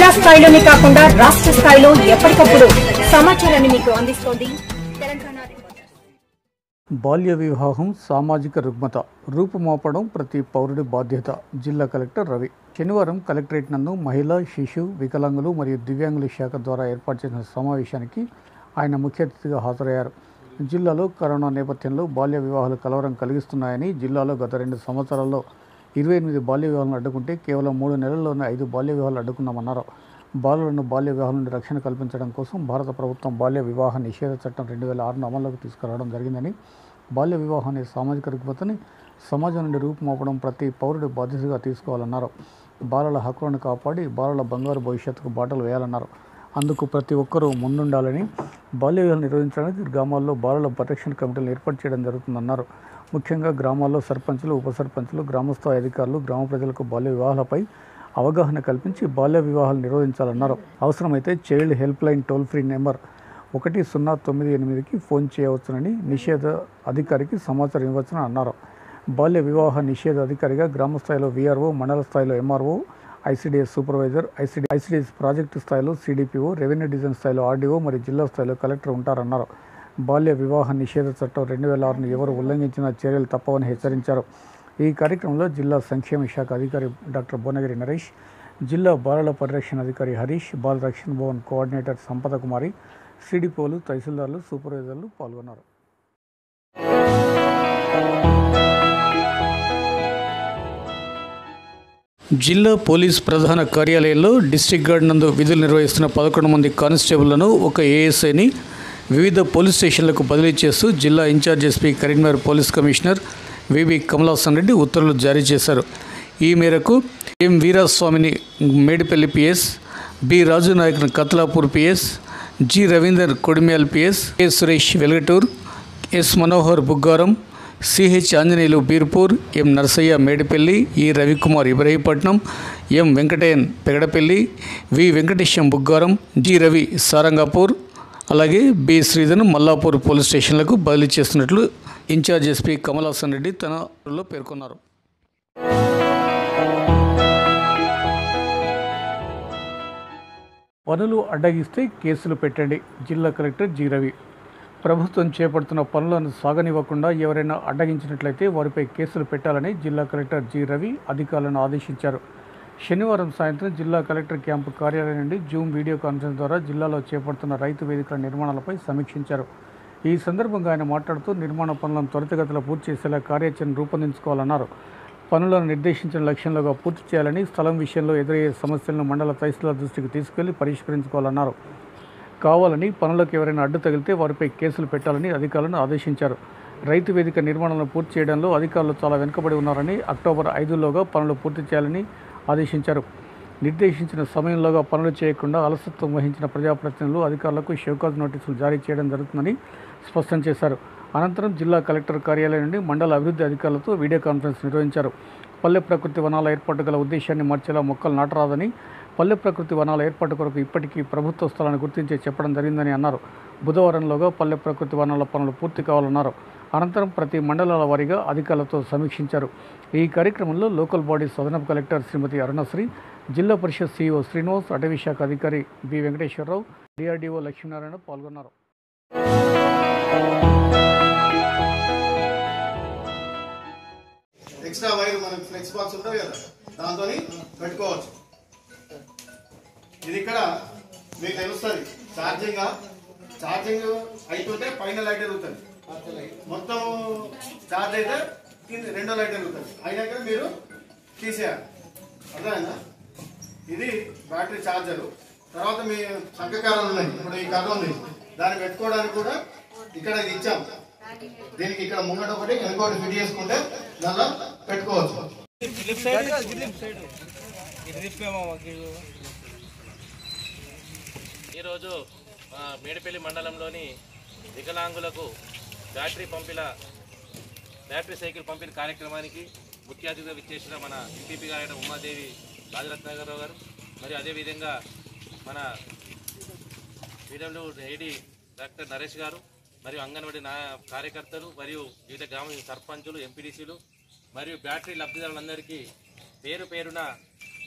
జిల్లా స్థాయిలోనే కాకుండా రాష్ట్ర స్థాయిలో ఎప్పటికప్పుడు సమాచారాన్ని మీకు అందిస్తోంది తెలంగాణ రిపోర్టర్. బాల్య వివాహం సామాజిక రుగ్మత రూపుమాపడం ప్రతి పౌరుడి బాధ్యత జిల్లా కలెక్టర్ రవి శనివారం కలెక్టరేట్ నందు మహిళా శిశు వికలాంగులు మరియు దివ్యాంగుల శాఖ ద్వారా ఏర్పాటు చేసిన సమావేశానికి ఆయన ముఖ్య అతిథిగా హాజరయ్యారు జిల్లాలో కరోనా నేపథ్యంలో బాల్య వివాహాలు కలవరం కలిగిస్తున్నాయని జిల్లాలో గత రెండు సంవత్సరాల్లో ఇరవై ఎనిమిది బాల్య వివాహాలను అడ్డుకుంటే కేవలం మూడు నెలల్లోనే ఐదు బాల్య వివాహాలు అడ్డుకున్నామన్నారు బాలులను బాల్య వివాహాల నుండి రక్షణ కల్పించడం కోసం భారత ప్రభుత్వం బాల్య వివాహ నిషేధ చట్టం రెండు వేల ఆరును అమల్లోకి తీసుకురావడం జరిగిందని బాల్య వివాహం అనే సామాజిక రుగ్మతని సమాజం నుండి రూపుమాపడం ప్రతి పౌరుడి బాధ్యతగా తీసుకోవాలన్నారు బాలల హక్కులను కాపాడి బాలల బంగారు భవిష్యత్తుకు బాటలు వేయాలన్నారు అందుకు ప్రతి ఒక్కరూ ముందుండాలని బాల్య వివాహాలు నిర్వహించడానికి గ్రామాల్లో బాలల పరిరక్షణ కమిటీలు ఏర్పాటు చేయడం జరుగుతుందన్నారు ముఖ్యంగా గ్రామాల్లో సర్పంచులు ఉప సర్పంచులు గ్రామస్థాయి అధికారులు గ్రామ ప్రజలకు బాల్య వివాహాలపై అవగాహన కల్పించి బాల్య వివాహాలు నిర్వహించాలన్నారు అవసరమైతే child helpline toll free number ఒకటి సున్నా తొమ్మిది ఎనిమిదికి ఫోన్ చేయవచ్చునని నిషేధ అధికారికి సమాచారం ఇవ్వచ్చునని అన్నారు బాల్య వివాహ నిషేధ అధికారిగా గ్రామ స్థాయిలో వీఆర్ఓ మండల స్థాయిలో MRO ICDS supervisor ICD ICDS project స్థాయిలో సిడిపిఓ రెవెన్యూ డివిజన్ స్థాయిలో ఆర్డీఓ మరియు జిల్లా స్థాయిలో కలెక్టర్ ఉంటారన్నారు బాల్య వివాహ నిషేధ చట్టం రెండు వేల ఆరును ఎవరు ఉల్లంఘించిన చర్యలు తప్పవని హెచ్చరించారు ఈ కార్యక్రమంలో జిల్లా సంక్షేమ శాఖ అధికారి డాక్టర్ భువనగిరి నరేష్ జిల్లా బాలల పరిరక్షణ అధికారి హరీష్ బాల రక్షణ భవన్ కోఆర్డినేటర్ సంపద కుమారి సిడిపోలు తహసీల్దార్లు సూపర్వైజర్లు పాల్గొన్నారు జిల్లా పోలీస్ ప్రధాన కార్యాలయంలో డిస్టిక్ గార్డ్ నందు విధులు నిర్వహిస్తున్న పదకొండు మంది కానిస్టేబుళ్లను ఒక ఏఎస్ఐని వివిధ పోలీస్ స్టేషన్లకు బదిలీ చేస్తూ జిల్లా in charge SP Karimnagar police commissioner V V Kamalasan Reddy ఉత్తర్వులు జారీ చేశారు ఈ మేరకు ఎం వీరాస్వామిని మేడిపల్లి పిఎస్ బి రాజు నాయక్ను Katlapur PS G Ravinder Kodimyal PS K Suresh Velgatur S Manohar Buggaram CH Anjaneyulu Beerpur M Narasaiah Medipalli E Ravikumar Ibrahimpatnam M Venkataiah Pegadapalli V Venkatesham Buggaram G Ravi Sarangapur అలాగే బి శ్రీధర్ మల్లాపూర్ పోలీస్ స్టేషన్లకు బదిలీ చేస్తున్నట్లు ఇన్ఛార్జ్ ఎస్పీ కమలాసన్ రెడ్డి తన లో పేర్కొన్నారు పనులు అడ్డగిస్తే కేసులు పెట్టండి జిల్లా కలెక్టర్ జి రవి ప్రభుత్వం చేపడుతున్న పనులను సాగనివ్వకుండా ఎవరైనా అడ్డగించినట్లయితే వారిపై కేసులు పెట్టాలని జిల్లా కలెక్టర్ జి రవి అధికారులను ఆదేశించారు శనివారం సాయంత్రం జిల్లా కలెక్టర్ క్యాంపు కార్యాలయం నుండి జూమ్ వీడియో కాన్ఫరెన్స్ ద్వారా జిల్లాలో చేపడుతున్న రైతు వేదికల నిర్మాణాలపై సమీక్షించారు ఈ సందర్భంగా ఆయన మాట్లాడుతూ నిర్మాణ పనులను త్వరితగతిలో పూర్తి చేసేలా కార్యాచరణ రూపొందించుకోవాలన్నారు పనులను నిర్దేశించిన లక్ష్యంలోగా పూర్తి చేయాలని స్థలం విషయంలో ఎదురయ్యే సమస్యలను మండల తహసీల్దార్ దృష్టికి తీసుకెళ్లి పరిష్కరించుకోవాలన్నారు కావాలని పనులకు ఎవరైనా అడ్డు తగిలితే వారిపై కేసులు పెట్టాలని అధికారులను ఆదేశించారు రైతు వేదిక నిర్మాణాలను పూర్తి చేయడంలో అధికారులు చాలా వెనుకబడి ఉన్నారని అక్టోబర్ ఐదులోగా పనులు పూర్తి చేయాలని ఆదేశించారు నిర్దేశించిన సమయంలోగా పనులు చేయకుండా అలసత్వం వహించిన ప్రజాప్రతినిధులు అధికారులకు షోకాజ్ నోటీసులు జారీ చేయడం జరుగుతుందని స్పష్టం చేశారు అనంతరం జిల్లా కలెక్టర్ కార్యాలయం నుండి మండల అభివృద్ధి అధికారులతో వీడియో కాన్ఫరెన్స్ నిర్వహించారు పల్లె ప్రకృతి వనాల ఏర్పాటు గల ఉద్దేశాన్ని మార్చేలా మొక్కలు నాటరాదని పల్లె ప్రకృతి వనాల ఏర్పాటు కొరకు ఇప్పటికీ ప్రభుత్వ స్థలాన్ని గుర్తించి చెప్పడం జరిగిందని అన్నారు బుధవారంలోగా పల్లె ప్రకృతి వనాల పనులు పూర్తి కావాలన్నారు అనంతరం ప్రతి మండలాల వారీగా అధికారులతో సమీక్షించారు ఈ కార్యక్రమంలో లోకల్ బాడీస్ అదనపు కలెక్టర్ శ్రీమతి అరుణశ్రీ జిల్లా పరిషత్ సీఈఓ శ్రీనివాస్ అటవీ శాఖ అధికారి బి వెంకటేశ్వరరావు డిఆర్డీఓ లక్ష్మీనారాయణ పాల్గొన్నారు ఎక్స్ట్రా వైర్ మనకి ఫ్లెక్స్ బాక్స్ ఉంటుంది కదా దాంతో పెట్టుకోవచ్చు ఇది ఇక్కడ మీకు తెలుస్తుంది ఛార్జింగ్ ఛార్జింగ్ అయిపోతే పైన లైట్ ఎరుగుతుంది మొత్తం ఛార్జ్ అయితే కింద రెండో లైట్ ఎరుగుతుంది అయినాక మీరు తీసేయాలి అర్థమైందా ఇది బ్యాటరీ ఛార్జర్ తర్వాత మీ సంఖ్యకారాలు ఉన్నాయి ఇప్పుడు ఈ కర్ర ఉంది దాన్ని పెట్టుకోవడానికి కూడా ఇక్కడ ఇది ఇచ్చాం దీనికి ఇక్కడ ముంగట ఒకటి వెనుకోటి ఫిట్ చేసుకుంటే దానిలో పెట్టుకోవచ్చు ఈరోజు ఆ, మేడిపల్లి మండలంలోని వికలాంగులకు బ్యాటరీ పంపిల బ్యాటరీ సైకిల్ పంపిణీ కార్యక్రమానికి ముఖ్య అతిథిగా విచ్చేసిన మన ఎంపీపీ గారైన ఉమాదేవి రాజరత్నాగరరావు గారు మరియు అదేవిధంగా మన పీడబ్ల్యూ ఏడి డాక్టర్ నరేష్ గారు మరియు అంగన్వాడీ నా కార్యకర్తలు మరియు వివిధ గ్రామ సర్పంచులు ఎంపీడీసీలు మరియు బ్యాటరీ లబ్ధిదారులందరికీ పేరు పేరున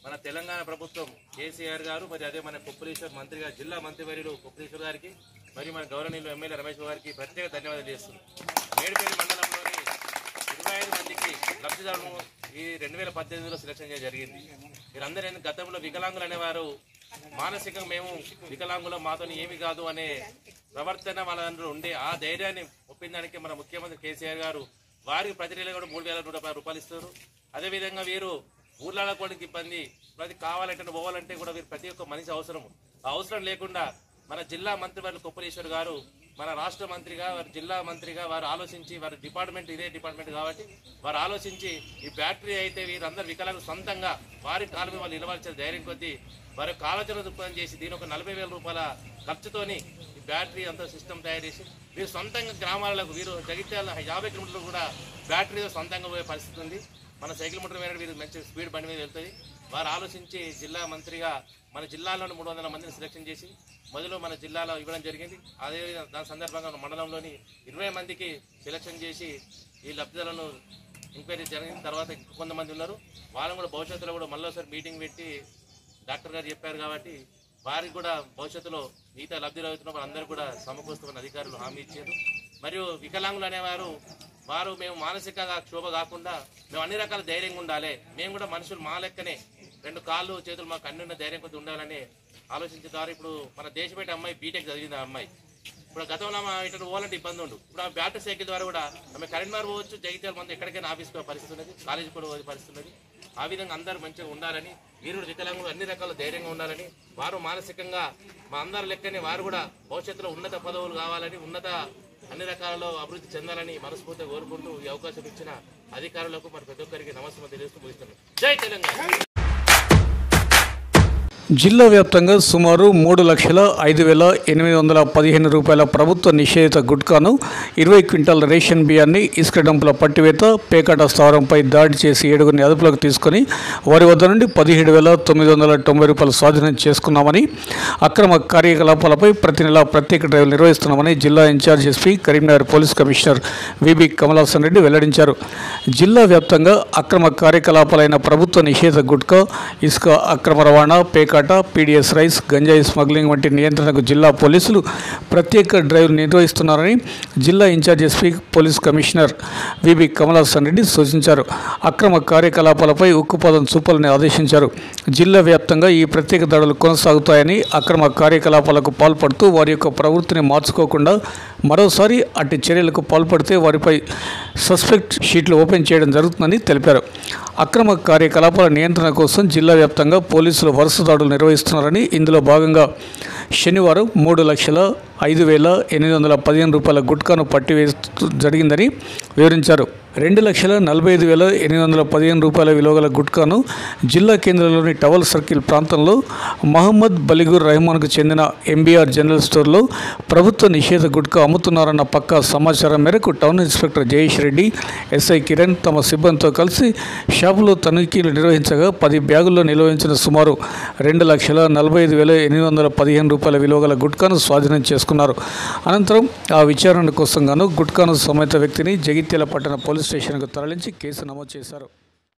మన తెలంగాణ ప్రభుత్వం కేసీఆర్ గారు మరి అదే మన కుప్పలేశ్వర్ మంత్రి గారు జిల్లా మంత్రివర్యులు కుప్పలేశ్వర్ గారికి మరియు మన గౌరవనీయులు ఎమ్మెల్యే రమేష్ బాబు గారికి ప్రత్యేక ధన్యవాదాలు చేస్తున్నాం మేడిపల్లి మండలంలోని ఇరవై ఐదు మందికి లబ్ధిదారులను ఈ రెండు వేల పద్దెనిమిదిలో సెలక్షన్ చేయడం జరిగింది మీరందరూ ఏంది గతంలో వికలాంగులు అనేవారు మానసికంగా మేము వికలాంగులం మాతో ఏమి కాదు అనే ప్రవర్తన వాళ్ళ దాంట్లో ఉండే ఆ ధైర్యాన్ని ఒప్పించడానికి మన ముఖ్యమంత్రి కేసీఆర్ గారు వారికి ప్రతి నెల కూడా మూడు వేల నూట పది రూపాయలు ఇస్తారు అదేవిధంగా వీరు ఊర్లాడుకోవడానికి ఇబ్బంది ప్రతి కావాలంటే పోవాలంటే కూడా వీరు ప్రతి ఒక్క మనిషి అవసరం ఆ అవసరం లేకుండా మన జిల్లా మంత్రి వారు కొప్పలేశ్వర్ గారు మన రాష్ట్ర మంత్రిగా వారి జిల్లా మంత్రిగా వారు ఆలోచించి వారి డిపార్ట్మెంట్ ఇదే డిపార్ట్మెంట్ కాబట్టి వారు ఆలోచించి ఈ బ్యాటరీ అయితే వీరందరూ వికలాంగులు సొంతంగా వారి కాలు మీద వాళ్ళు నిలవాల్సిన ధైర్యం కొద్దీ వారి యొక్క ఆలోచన దృక్పథం చేసి దీని ఒక నలభై వేల రూపాయల ఖర్చుతోని ఈ బ్యాటరీ అంతా సిస్టమ్ తయారు చేసి వీరు సొంతంగా గ్రామాలకు వీరు జగిత్యాల యాభై కిలోమీటర్లు కూడా బ్యాటరీతో సొంతంగా పోయే పరిస్థితి ఉంది మన సైకిల్ మోటార్ మీద వీరు మంచి స్పీడ్ బండి మీద వెళ్తుంది వారు ఆలోచించి జిల్లా మంత్రిగా మన జిల్లాలోని మూడు వందల మందిని సెలెక్షన్ చేసి మొదలు మన జిల్లాలో ఇవ్వడం జరిగింది అదే దాని సందర్భంగా మన మండలంలోని ఇరవై మందికి సెలెక్షన్ చేసి ఈ లబ్ధిదారులను ఎంక్వైరీ జరిగిన తర్వాత ఇంకా కొంతమంది ఉన్నారు వాళ్ళని కూడా భవిష్యత్తులో కూడా మళ్ళీ ఒకసారి మీటింగ్ పెట్టి డాక్టర్ గారు చెప్పారు కాబట్టి వారికి కూడా భవిష్యత్తులో మిగతా లబ్ధిలో అవుతున్న వాళ్ళందరూ కూడా సమకూరుస్తున్న అధికారులు హామీ ఇచ్చారు మరియు వికలాంగులు అనేవారు వారు మేము మానసికంగా క్షోభ కాకుండా మేము అన్ని రకాల ధైర్యంగా ఉండాలి మేము కూడా మనుషులు మా లెక్కనే రెండు కాళ్ళు చేతులు మాకు అన్ని ఉన్న ధైర్యం కొద్ది ఉండాలని ఆలోచించిన ద్వారా ఇప్పుడు మన దేశపేట అమ్మాయి బీటెక్ చదివింది ఆ అమ్మాయి ఇప్పుడు గతంలో ఆమె ఇటు పోవాలంటే ఇబ్బంది ఉండు ఇప్పుడు ఆ బ్యాటరీ సైకిల్ ద్వారా కూడా ఆమె కరీంనగర్ పోవచ్చు జగిత్యాల మంది ఎక్కడికైనా ఆఫీస్ పోయే పరిస్థితి ఉన్నది కాలేజీ కూడా పోయే పరిస్థితి ఉన్నది ఆ విధంగా అందరూ మంచిగా ఉండాలని వీరు కూడా వికలాంగులు అన్ని రకాల ధైర్యంగా ఉండాలని వారు మానసికంగా మా అందరి లెక్కనే వారు కూడా భవిష్యత్తులో ఉన్నత పదవులు కావాలని ఉన్నత అన్ని రకాలలో అభివృద్ధి చెందాలని మనస్ఫూర్తిగా కోరుకుంటూ ఈ అవకాశం ఇచ్చిన అధికారులకు మరి ప్రతి ఒక్కరికి నమస్కారం తెలియజేస్తూ ముగిస్తున్నాను జై తెలంగాణ జిల్లా వ్యాప్తంగా సుమారు మూడు లక్షల ఐదు వేల ఎనిమిది వందల పదిహేను రూపాయల ప్రభుత్వ నిషేధిత గుట్కాను ఇరవై క్వింటాల రేషన్ బియ్యాన్ని ఇసుక డంపుల పట్టివేత పేకాట స్థావరంపై దాడి చేసి ఏడుగురిని అదుపులోకి తీసుకొని వారి వద్ద నుండి పదిహేడు వేల తొమ్మిది వందల తొంభై రూపాయలు స్వాధీనం చేసుకున్నామని అక్రమ కార్యకలాపాలపై ప్రతి నెల ప్రత్యేక డ్రైవ్ నిర్వహిస్తున్నామని జిల్లా in charge SP Karimnagar police commissioner V B Kamalasan Reddy వెల్లడించారు జిల్లా వ్యాప్తంగా అక్రమ కార్యకలాపాలైన ప్రభుత్వ నిషేధ గుట్కా ఇసుక అక్రమ రవాణా పేకాట పీడిఎస్ రైస్ గంజాయి స్మగ్లింగ్ వంటి నియంత్రణకు జిల్లా పోలీసులు ప్రత్యేక డ్రైవ్ నిర్వహిస్తున్నారని జిల్లా in charge SP police commissioner V B Kamalasan Reddy సూచించారు అక్రమ కార్యకలాపాలపై ఉక్కుపాదం చూపాలని ఆదేశించారు జిల్లా వ్యాప్తంగా ఈ ప్రత్యేక దాడులు కొనసాగుతాయని అక్రమ కార్యకలాపాలకు పాల్పడుతూ వారి యొక్క ప్రవృత్తిని మార్చుకోకుండా మరోసారి అట్టి చర్యలకు పాల్పడితే వారిపై సస్పెక్ట్ షీట్లు ఓపెన్ చేయడం జరుగుతుందని తెలిపారు అక్రమ కార్యకలాపాల నియంత్రణ కోసం జిల్లా వ్యాప్తంగా పోలీసులు వరుస దాడులు నిర్వహిస్తున్నారని ఇందులో భాగంగా శనివారం మూడు లక్షల ఐదు వేల ఎనిమిది వందల పదిహేను రూపాయల గుట్కాను పట్టివేస్తూ జరిగిందని వివరించారు రెండు లక్షల నలభై ఐదు వేల ఎనిమిది వందల పదిహేను రూపాయల విలువగల గుట్కాను జిల్లా కేంద్రంలోని టవల్ సర్కిల్ ప్రాంతంలో మహమ్మద్ బలిగుర్ రెహమాన్కు చెందిన ఎంబీఆర్ జనరల్ స్టోర్లో ప్రభుత్వ నిషేధ గుట్కా అమ్ముతున్నారన్న పక్కా సమాచారం మేరకు town inspector Jayesh Reddy SI Kiran తమ సిబ్బందితో కలిసి షాపులో తనిఖీలు నిర్వహించగా పది బ్యాగుల్లో నిల్వహించిన సుమారు రెండు లక్షల నలభై ఐదు వేల ఎనిమిది వందల పదిహేను రూపాయల విలువగల గుట్కాను స్వాధీనం చేసుకున్నారు అనంతరం ఆ విచారణ కోసం గాను గుట్కాను సమేత వ్యక్తిని జగిత్యాల పట్టణ పోలీస్ స్టేషన్కు తరలించి కేసు నమోదు చేశారు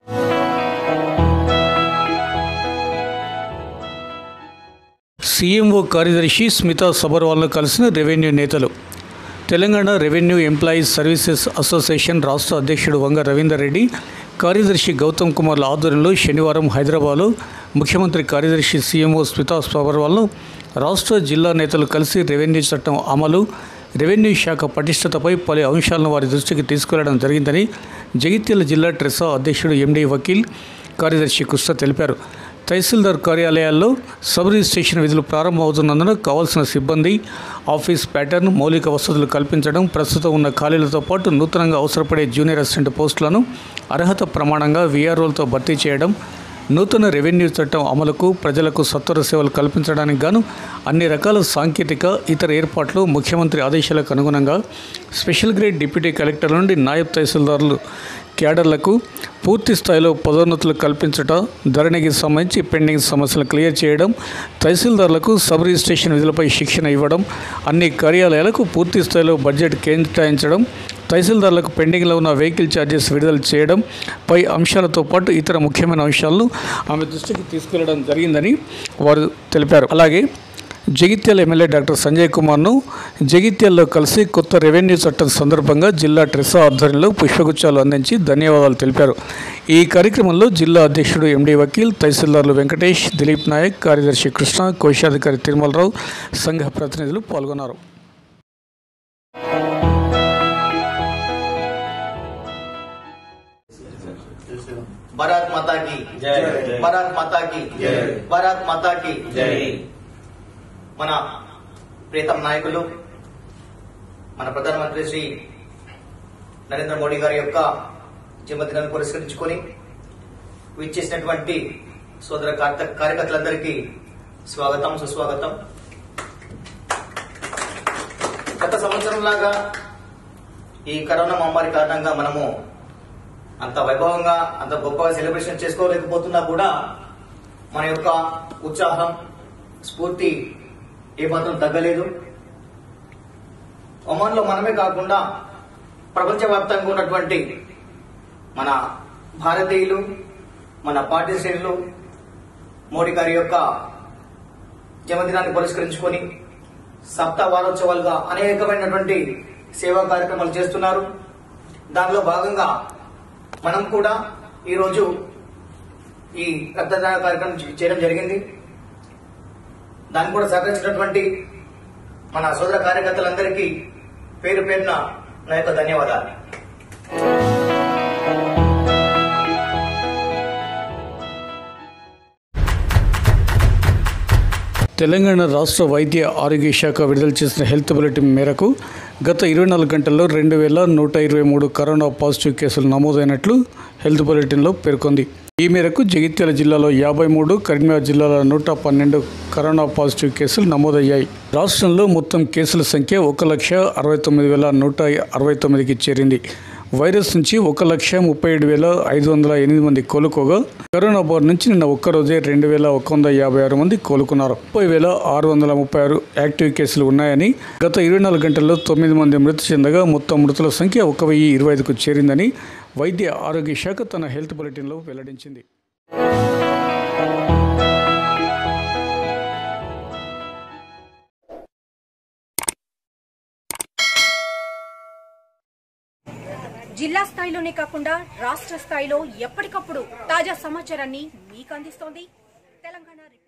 సీఎంఓ కార్యదర్శి స్మితా సబర్వాల్ను కలిసిన రెవెన్యూ నేతలు Telangana revenue employees services association రాష్ట్ర అధ్యక్షుడు వంగ రవీందర్ రెడ్డి కార్యదర్శి గౌతమ్ కుమార్ల ఆధ్వర్యంలో శనివారం హైదరాబాద్లో ముఖ్యమంత్రి కార్యదర్శి సీఎంఓ స్మితా సబర్వాల్ను రాష్ట్ర జిల్లా నేతలు కలిసి రెవెన్యూ చట్టం అమలు రెవెన్యూ శాఖ పటిష్టతపై పలు అంశాలను వారి దృష్టికి తీసుకెళ్లడం జరిగిందని జగిత్యాల జిల్లా ట్రెసా అధ్యక్షుడు ఎండి వకీల్ కార్యదర్శి కృష్ణ తెలిపారు తహసీల్దార్ కార్యాలయాల్లో సబ్ రిజిస్ట్రేషన్ విధులు ప్రారంభమవుతున్నందున కావాల్సిన సిబ్బంది ఆఫీస్ ప్యాటర్న్ మౌలిక వసతులు కల్పించడం ప్రస్తుతం ఉన్న ఖాళీలతో పాటు నూతనంగా అవసరపడే జూనియర్ అసిస్టెంట్ పోస్టులను అర్హత ప్రమాణంగా వీఆర్ఓలతో భర్తీ చేయడం నూతన రెవెన్యూ చట్టం అమలుకు ప్రజలకు సత్వర సేవలు కల్పించడానికి గాను అన్ని రకాల సాంకేతిక ఇతర ఏర్పాట్లు ముఖ్యమంత్రి ఆదేశాలకు అనుగుణంగా స్పెషల్ గ్రేడ్ డిప్యూటీ కలెక్టర్ నుండి నాయబ్ తహసీల్దారులు క్యాడర్లకు పూర్తి స్థాయిలో పదోన్నతులు కల్పించట ధరణికి సంబంధించి పెండింగ్ సమస్యలు క్లియర్ చేయడం తహసీల్దార్లకు సబ్ రిజిస్ట్రేషన్ విధులపై శిక్షణ ఇవ్వడం అన్ని కార్యాలయాలకు పూర్తి స్థాయిలో బడ్జెట్ కేటాయించడం తహసీల్దార్లకు పెండింగ్లో ఉన్న వెహికల్ ఛార్జెస్ విడుదల చేయడం పై అంశాలతో పాటు ఇతర ముఖ్యమైన అంశాలను ఆమె దృష్టికి తీసుకెళ్లడం జరిగిందని వారు తెలిపారు అలాగే జగిత్యాల ఎమ్మెల్యే డాక్టర్ సంజయ్ కుమార్ను జగిత్యాల్లో కలిసి కొత్త రెవెన్యూ చట్టం సందర్భంగా జిల్లా ట్రెసా ఆధ్వర్యంలో పుష్పగుచ్చాలు అందించి ధన్యవాదాలు తెలిపారు ఈ కార్యక్రమంలో జిల్లా అధ్యక్షుడు ఎండి వకీల్ తహసీల్దార్లు వెంకటేష్ దిలీప్ నాయక్ కార్యదర్శి కృష్ణ కోశాధికారి తిరుమలరావు సంఘ ప్రతినిధులు పాల్గొన్నారు భారత్ మాతా की భారత్ మాతా की భారత్ మాతా की మన ప్రీతం నాయకులు మన ప్రధానమంత్రి శ్రీ నరేంద్ర మోడీ గారి యొక్క జన్మదినాన్ని పురస్కరించుకొని విచ్చేసినటువంటి సోదర కార్త- కార్యకర్తలందరికీ స్వాగతం సుస్వాగతం గత సంవత్సరం లాగా ఈ కరోనా మహమ్మారి కారణంగా మనము అంత వైభవంగా అంత గొప్పగా సెలబ్రేషన్ చేసుకోలేకపోతున్నా కూడా మన యొక్క ఉత్సాహం స్ఫూర్తి ఏమాత్రం తగ్గలేదు ఒమాన్లో మనమే కాకుండా ప్రపంచవ్యాప్తంగా ఉన్నటువంటి మన భారతీయులు మన పార్టీ శ్రేణులు మోడీ గారి యొక్క జన్మదినాన్ని పురస్కరించుకొని సప్తా వారోత్సవాలుగా అనేకమైనటువంటి సేవా కార్యక్రమాలు చేస్తున్నారు దానిలో భాగంగా మనం కూడా ఈరోజు ఈ రక్తదాన కార్యక్రమం చే- చేయడం జరిగింది దాన్ని కూడా సహకరించినటువంటి మన సోదర కార్యకర్తలందరికీ పేరు పేరున నా యొక్క ధన్యవాదాలు తెలంగాణ రాష్ట్ర వైద్య ఆరోగ్య శాఖ విడుదల చేసిన హెల్త్ బులెటిన్ మేరకు గత ఇరవై నాలుగు గంటల్లో రెండు వేల నూట ఇరవై మూడు కరోనా పాజిటివ్ కేసులు నమోదైనట్లు హెల్త్ బులెటిన్లో పేర్కొంది ఈ మేరకు జగిత్యాల జిల్లాలో యాభై మూడు కరీంనగర్ జిల్లాలో నూట పన్నెండు కరోనా పాజిటివ్ కేసులు నమోదయ్యాయి రాష్ట్రంలో మొత్తం కేసుల సంఖ్య ఒక లక్ష అరవై తొమ్మిది వేల నూట అరవై తొమ్మిదికి చేరింది వైరస్ నుంచి ఒక లక్ష ముప్పై ఏడు వేల ఐదు వందల ఎనిమిది మంది కోలుకోగా కరోనా బారి నుంచి నిన్న ఒక్కరోజే రెండు వేల ఒక వంద యాభై ఆరు మంది కోలుకున్నారు ముప్పై వేల ఆరు వందల ముప్పై ఆరు యాక్టివ్ కేసులు ఉన్నాయని గత ఇరవై నాలుగు గంటల్లో తొమ్మిది మంది మృతి చెందగా మొత్తం మృతుల సంఖ్య ఒక వెయ్యి ఇరవై ఐదుకు చేరిందని వైద్య ఆరోగ్య శాఖ తన హెల్త్ బులెటిన్లో వెల్లడించింది జిల్లా స్థాయిలోనే కాకుండా రాష్ట్ర స్థాయిలో ఎప్పటికప్పుడు తాజా సమాచారాన్ని మీకు అందిస్తోంది తెలంగాణ రిపోర్ట్